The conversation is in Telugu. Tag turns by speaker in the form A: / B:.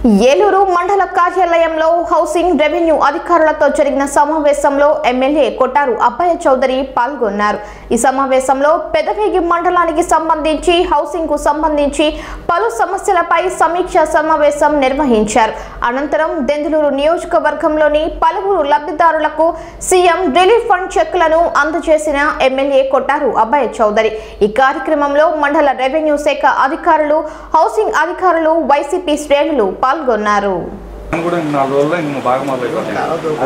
A: ఏలూరు మండల కార్యాలయంలో హౌసింగ్ రెవెన్యూ అధికారులతో జరిగిన సమావేశంలో ఎమ్మెల్యే కొట్టారు అబ్బయ్య చౌదరి పాల్గొన్నారు ఈ సమావేశంలో పెదవేగి మండలానికి సంబంధించి హౌసింగ్ కు సంబంధించి పలు సమస్యలపై సమీక్ష సమావేశం నిర్వహించారు అనంతరం దెందులూరు నియోజకవర్గంలోని పలువురు లబ్ధిదారులకు సీఎం రిలీఫ్ ఫండ్ చెక్కులను అందజేసిన ఎమ్మెల్యే కొట్టారు అబ్బయ్య చౌదరి ఈ కార్యక్రమంలో మండల రెవెన్యూ శాఖ అధికారులు హౌసింగ్ అధికారులు వైసీపీ శ్రేణులు పాల్గొన్నారు
B: నేను కూడా ఇంక నాలుగు రోజుల్లో ఇంక బాగా మొదలైపోతుంది